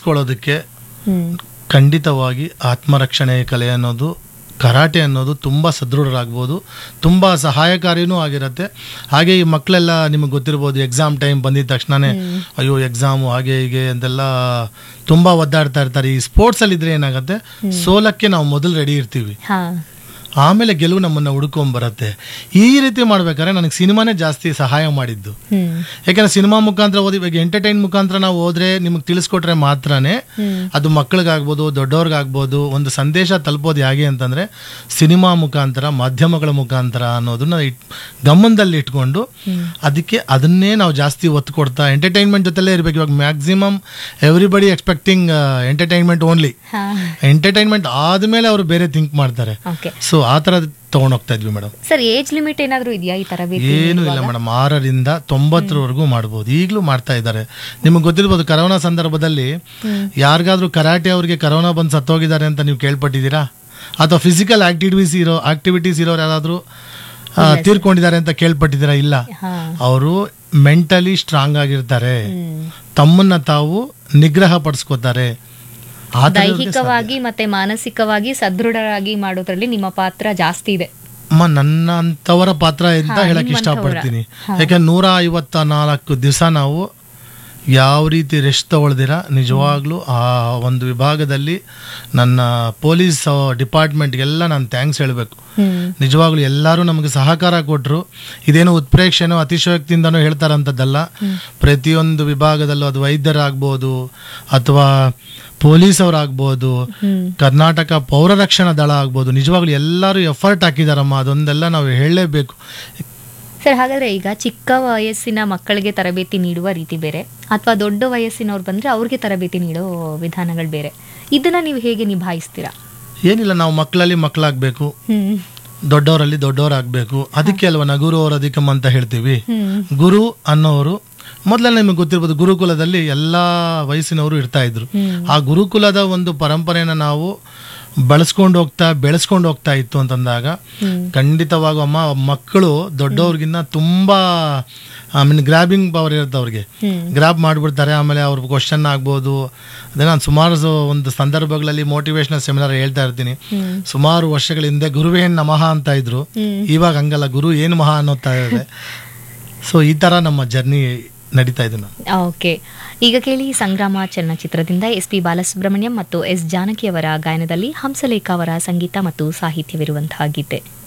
ಕೊಳ್ಳೋದಕ್ಕೆ ಹ್ಮ್ ಖಂಡಿತವಾಗಿ ಆತ್ಮರಕ್ಷಣೆ ಕಲೆ ಅನ್ನೋದು ಕರಾಟೆ ಅನ್ನೋದು ತುಂಬ ಸದೃಢರಾಗ್ಬೋದು ತುಂಬ ಸಹಾಯಕಾರಿನೂ ಆಗಿರುತ್ತೆ ಹಾಗೆ ಈ ಮಕ್ಕಳೆಲ್ಲ ನಿಮಗೆ ಗೊತ್ತಿರ್ಬೋದು ಎಕ್ಸಾಮ್ ಟೈಮ್ ಬಂದಿದ ತಕ್ಷಣನೇ ಅಯ್ಯೋ ಎಕ್ಸಾಮು ಹಾಗೆ ಹೀಗೆ ಅಂತೆಲ್ಲ ತುಂಬ ಒದ್ದಾಡ್ತಾ ಇರ್ತಾರೆ ಈ ಸ್ಪೋರ್ಟ್ಸಲ್ಲಿ ಇದ್ರೆ ಏನಾಗುತ್ತೆ ಸೋಲಕ್ಕೆ ನಾವು ಮೊದಲು ರೆಡಿ ಇರ್ತೀವಿ ಹಾ ಆಮೇಲೆ ಗೆಲುವು ನಮ್ಮನ್ನ ಹುಡ್ಕೊಂಡ್ ಬರುತ್ತೆ ಈ ರೀತಿ ಮಾಡ್ಬೇಕಾದ್ರೆ ನನಗೆ ಸಿನಿಮಾನೇ ಜಾಸ್ತಿ ಸಹಾಯ ಮಾಡಿದ್ದು ಹ್ಮ್ ಯಾಕಂದ್ರೆ ಸಿನಿಮಾ ಮುಖಾಂತರ ಓದಿ ಇವಾಗ ಎಂಟರ್ಟೈನ್ ಮುಖಾಂತರ ನಾವು ಹೋದ್ರೆ ನಿಮಗೆ ತಿಳಿಸ್ಕೊಟ್ರೆ ಮಾತ್ರನೇ ಹ್ಮ್ ಅದು ಮಕ್ಕಳಿಗಾಗ್ಬೋದು ದೊಡ್ಡವ್ರಿಗಾಗ್ಬೋದು ಒಂದು ಸಂದೇಶ ತಲುಪೋದು ಹೇಗೆ ಅಂತಂದ್ರೆ ಸಿನಿಮಾ ಮುಖಾಂತರ ಮಾಧ್ಯಮಗಳ ಮುಖಾಂತರ ಅನ್ನೋದನ್ನ ಇಟ್ ಗಮನದಲ್ಲಿ ಇಟ್ಕೊಂಡು ಅದಕ್ಕೆ ಅದನ್ನೇ ನಾವು ಜಾಸ್ತಿ ಒತ್ತು ಕೊಡ್ತಾ ಎಂಟರ್ಟೈನ್ಮೆಂಟ್ ಜೊತೆಲೇ ಇರಬೇಕು ಇವಾಗ maximum everybody expecting entertainment only ಹಾ ಎಂಟರ್ಟೈನ್ಮೆಂಟ್ ಆದ್ಮೇಲೆ ಅವರು ಬೇರೆ ಥಿಂಕ್ ಮಾಡ್ತಾರೆ ಓಕೆ ಸೊ ಆ ಥರ ತಗೊಂಡೋಗ್ತಾ ಇದ್ವಿ ಮೇಡಮ್ ಸರ್ ಏಜ್ ಲಿಮಿಟ್ ಏನಾದ್ರೂ ಇದೆಯಾ ಈ ತರಬೇತಿ ಏನೂ ಇಲ್ಲ ಮೇಡಮ್ ಆರರಿಂದ ತೊಂಬತ್ತರವರೆಗೂ ಮಾಡ್ಬೋದು ಈಗಲೂ ಮಾಡ್ತಾ ಇದ್ದಾರೆ ನಿಮಗೆ ಗೊತ್ತಿರ್ಬೋದು ಕರೋನಾ ಸಂದರ್ಭದಲ್ಲಿ ಯಾರಿಗಾದ್ರೂ ಕರಾಟೆ ಅವ್ರಿಗೆ ಕರೋನಾ ಬಂದು ಸತ್ತೋಗಿದ್ದಾರೆ ಅಂತ ನೀವು ಕೇಳ್ಪಟ್ಟಿದ್ದೀರಾ ಅಥವಾ ಫಿಸಿಕಲ್ ಆಕ್ಟಿವಿಟೀಸ್ ಇರೋ ಆಕ್ಟಿವಿಟೀಸ್ ಇರೋರು ಯಾರಾದರೂ ತೀರ್ಕೊಂಡಿದ್ದಾರೆ ಅಂತ ಕೇಳ್ಪಟ್ಟಿದ್ದೀರಾ ಇಲ್ಲ ಹಾ ಅವರು ಮೆಂಟಲಿ ಸ್ಟ್ರಾಂಗ್ ಆಗಿರ್ತಾರೆ ಹ್ಮ್ ತಮ್ಮನ್ನ ತಾವು ನಿಗ್ರಹ ಪಡಿಸ್ಕೋತಾರೆ ಆ ಥರ ದೈಹಿಕವಾಗಿ ಮತ್ತೆ ಮಾನಸಿಕವಾಗಿ ಸದೃಢರಾಗಿ ಮಾಡೋದ್ರಲ್ಲಿ ನಿಮ್ಮ ಪಾತ್ರ ಜಾಸ್ತಿ ಇದೆ ಅಮ್ಮ ನನ್ನ ಅಂತವರ ಪಾತ್ರ ಅಂತ ಹಾ, ಹೇಳಕ್ ನಿಮ್ಮಂಥವರ. ಇಷ್ಟಪಡ್ತೀನಿ ಯಾಕಂದ್ರೆ ನೂರ ಐವತ್ತ ನಾಲ್ಕು ದಿವಸ ನಾವು ಯಾವ ರೀತಿ ರೆಸ್ಟ್ ತಗೊಳ್ದಿರ ನಿಜವಾಗ್ಲೂ ಆ ಒಂದು ವಿಭಾಗದಲ್ಲಿ ನನ್ನ ಪೊಲೀಸ್ ಡಿಪಾರ್ಟ್ಮೆಂಟ್ಗೆಲ್ಲ ನಾನು ಥ್ಯಾಂಕ್ಸ್ ಹೇಳಬೇಕು ಹ್ಮ್ ನಿಜವಾಗ್ಲೂ ಎಲ್ಲರೂ ನಮಗೆ ಸಹಕಾರ ಕೊಟ್ಟರು ಇದೇನು ಉತ್ಪ್ರೇಕ್ಷೆನೋ ಅತಿಶಯೋಕ್ತಿಯಿಂದನೋ ಹೇಳ್ತಾರಂಥದ್ದಲ್ಲ ಪ್ರತಿಯೊಂದು ವಿಭಾಗದಲ್ಲೂ ಅದು ವೈದ್ಯರಾಗ್ಬೋದು ಅಥವಾ ಪೊಲೀಸ್ ಅವರಾಗ್ಬೋದು ಹ್ಮ್ ಕರ್ನಾಟಕ ಪೌರ ರಕ್ಷಣಾ ದಳ ಆಗ್ಬೋದು ನಿಜವಾಗ್ಲೂ ಎಲ್ಲರೂ ಎಫರ್ಟ್ ಹಾಕಿದಾರಮ್ಮ ಅದೊಂದೆಲ್ಲ ನಾವು ಹೇಳಲೇಬೇಕು ಸರ್ ಹಾಗಾದ್ರೆ ಈಗ ಚಿಕ್ಕ ವಯಸ್ಸಿನ ಮಕ್ಕಳಿಗೆ ತರಬೇತಿ ನೀಡುವ ರೀತಿ ಬೇರೆ ಅಥವಾ ದೊಡ್ಡ ವಯಸ್ಸಿನವ್ರು ಬಂದ್ರೆ ಅವ್ರಿಗೆ ತರಬೇತಿ ನೀಡೋ ವಿಧಾನಗಳು ಬೇರೆ ಇದನ್ನ ನೀವು ಹೇಗೆ ನಿಭಾಯಿಸ್ತೀರಾ ಏನಿಲ್ಲ ನಾವು ಮಕ್ಕಳಲ್ಲಿ ಮಕ್ಕಳಾಗಬೇಕು ಹ್ಮ್ ದೊಡ್ಡವರಲ್ಲಿ ದೊಡ್ಡವರಾಗಬೇಕು ಅದಕ್ಕೆ ಅಲ್ವಾ ನಗುರು ಅವರ ಅಧಿಕಂ ಅಂತ ಹೇಳ್ತೀವಿ ಹ್ಮ್ ಗುರು ಅನ್ನೋರು ಮೊದಲೇ ನಿಮಗೆ ಗೊತ್ತಿರ್ಬೋದು ಗುರುಕುಲದಲ್ಲಿ ಎಲ್ಲ ವಯಸ್ಸಿನವರು ಇರ್ತಾ ಇದ್ರು ಹ್ಮ್. ಆ ಗುರುಕುಲದ ಒಂದು ಪರಂಪರೆನ ನಾವು ಬಳಸ್ಕೊಂಡು ಹೋಗ್ತಾ ಬೆಳೆಸ್ಕೊಂಡು ಹೋಗ್ತಾ ಇತ್ತು ಅಂತಂದಾಗ ಹ್ಮ್ ಖಂಡಿತವಾಗೂ ಅಮ್ಮ ಮಕ್ಕಳು ದೊಡ್ಡವ್ರಿಗಿನ್ನ ತುಂಬಾ ಐ ಮೀನ್ ಗ್ರಾಬಿಂಗ್ ಪವರ್ ಇರುತ್ತೆ ಅವ್ರಿಗೆ ಹ್ಮ್ ಗ್ರಾಬ್ ಮಾಡಿಬಿಡ್ತಾರೆ ಆಮೇಲೆ ಅವ್ರ ಕ್ವಶನ್ ಆಗ್ಬೋದು ಅದೇ ನಾನು ಸುಮಾರು ಸ- ಒಂದು ಸಂದರ್ಭಗಳಲ್ಲಿ ಮೋಟಿವೇಶನಲ್ ಸೆಮಿನಾರ್ ಹೇಳ್ತಾ ಇರ್ತೀನಿ ಹ್ಮ್ ಸುಮಾರು ವರ್ಷಗಳ ಹಿಂದೆ ಗುರುವೇನ್ ನಮಃ ಅಂತ ಇದ್ರು ಹ್ಮ್ ಇವಾಗ ಹಂಗಲ್ಲ ಗುರು ಏನು ಮಹಾ ಅನ್ನೋತಾ ಇದೆ ಸೊ ಈ ತರ ನಮ್ಮ ಜರ್ನಿ ನಡೀತಾ ಇದೆ ನಾನು ಓಕೆ ಈಗ ಕೇಳಿ ಸಂಗ್ರಾಮ ಚಲನಚಿತ್ರದಿಂದ ಎಸ್ ಪಿ ಬಾಲಸುಬ್ರಹ್ಮಣ್ಯಂ ಮತ್ತು ಎಸ್ ಜಾನಕಿ ಅವರ ಗಾಯನದಲ್ಲಿ ಹಂಸಲೇಖ ಅವರ ಸಂಗೀತ ಮತ್ತು ಸಾಹಿತ್ಯವಿರುವಂತಹ ಗೀತೆ